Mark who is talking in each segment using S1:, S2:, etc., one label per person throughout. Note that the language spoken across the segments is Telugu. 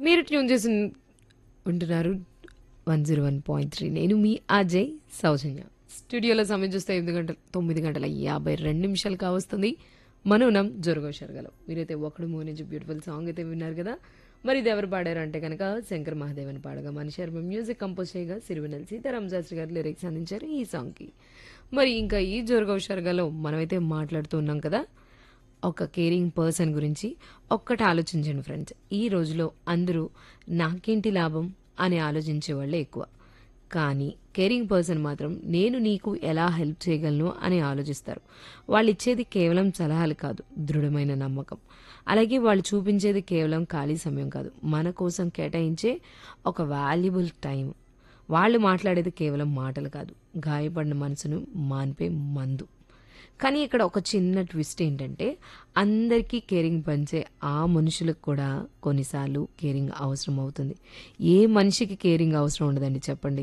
S1: మీరు ట్యూన్ చేసి ఉంటున్నారు one zero one point three నేను మీ అజయ్ సౌజన్య స్టూడియోలో సమయం చూస్తే ఎనిమిది గంటల తొమ్మిది గంటల యాభై రెండు నిమిషాలు కావస్తుంది మనోనం జరుగో షరగలో మీరైతే ఒకడు మూవ్ నుంచి బ్యూటిఫుల్ సాంగ్ అయితే విన్నారు కదా మరి ఇది ఎవరు పాడారు అంటే కనుక శంకర్ మహాదేవన్ పాడగా మన శర్మ మ్యూజిక్ కంపోజ్ చేయగా సిరివెనల్ సీతారాం శాస్త్రి గారు లిరిక్స్ అందించారు ఈ సాంగ్కి మరి ఇంకా ఈ జోరుగో షరగలో మనమైతే మాట్లాడుతూ ఉన్నాం కదా ఒక కేరింగ్ పర్సన్ గురించి ఒక్కటి ఆలోచించండి ఫ్రెండ్స్ ఈ రోజులో అందరూ నాకేంటి లాభం అని ఆలోచించే వాళ్ళే ఎక్కువ కానీ కేరింగ్ పర్సన్ మాత్రం నేను నీకు ఎలా హెల్ప్ చేయగలను అని ఆలోచిస్తారు వాళ్ళు ఇచ్చేది కేవలం సలహాలు కాదు దృఢమైన నమ్మకం అలాగే వాళ్ళు చూపించేది కేవలం ఖాళీ సమయం కాదు మన కోసం కేటాయించే ఒక వాల్యుబుల్ టైం వాళ్ళు మాట్లాడేది కేవలం మాటలు కాదు గాయపడిన మనసును మాన్పే మందు కానీ ఇక్కడ ఒక చిన్న ట్విస్ట్ ఏంటంటే అందరికీ కేరింగ్ పంచే ఆ మనుషులకు కూడా కొన్నిసార్లు కేరింగ్ అవసరం అవుతుంది ఏ మనిషికి కేరింగ్ అవసరం ఉండదండి చెప్పండి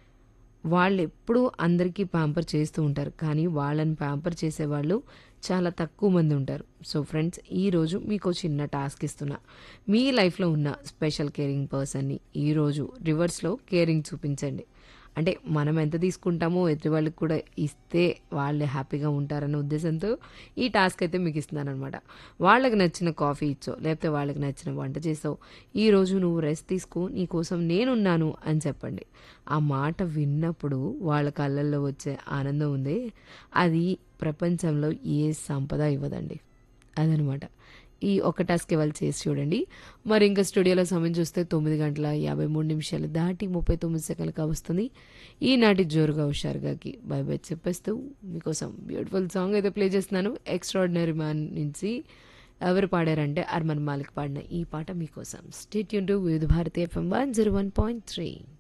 S1: వాళ్ళు ఎప్పుడూ అందరికీ ప్యాంపర్ చేస్తూ ఉంటారు కానీ వాళ్ళని ప్యాంపర్ చేసేవాళ్ళు చాలా తక్కువ మంది ఉంటారు సో ఫ్రెండ్స్ ఈరోజు మీకు చిన్న టాస్క్ ఇస్తున్నా మీ లైఫ్లో ఉన్న స్పెషల్ కేరింగ్ పర్సన్ని ఈరోజు రివర్స్లో కేరింగ్ చూపించండి అంటే మనం ఎంత తీసుకుంటామో ఎదుటి వాళ్ళకి కూడా ఇస్తే వాళ్ళు హ్యాపీగా ఉంటారన్న ఉద్దేశంతో ఈ టాస్క్ అయితే మీకు ఇస్తున్నాను అనమాట వాళ్ళకి నచ్చిన కాఫీ ఇచ్చో లేకపోతే వాళ్ళకి నచ్చిన వంట చేసో ఈరోజు నువ్వు రెస్ట్ తీసుకో నీకోసం నేనున్నాను అని చెప్పండి ఆ మాట విన్నప్పుడు వాళ్ళ కళ్ళల్లో వచ్చే ఆనందం ఉంది అది ప్రపంచంలో ఏ సంపద ఇవ్వదండి అదనమాట ఈ ఒక టాస్క్ ఇవాళ చేసి చూడండి మరి ఇంకా స్టూడియోలో సమయం చూస్తే తొమ్మిది గంటల యాభై మూడు నిమిషాలు దాటి ముప్పై తొమ్మిది సెకండ్లుగా వస్తుంది ఈనాటి జోరుగా హుషారుగాకి బై బై చెప్పేస్తూ మీకోసం బ్యూటిఫుల్ సాంగ్ అయితే ప్లే చేస్తున్నాను ఎక్స్ట్రాడినరీ మ్యాన్ నుంచి ఎవరు పాడారంటే అర్మన్ మాలిక్ పాడిన ఈ పాట మీకోసం స్టేట్ యూన్ to Vividh Bharati FM one zero one point three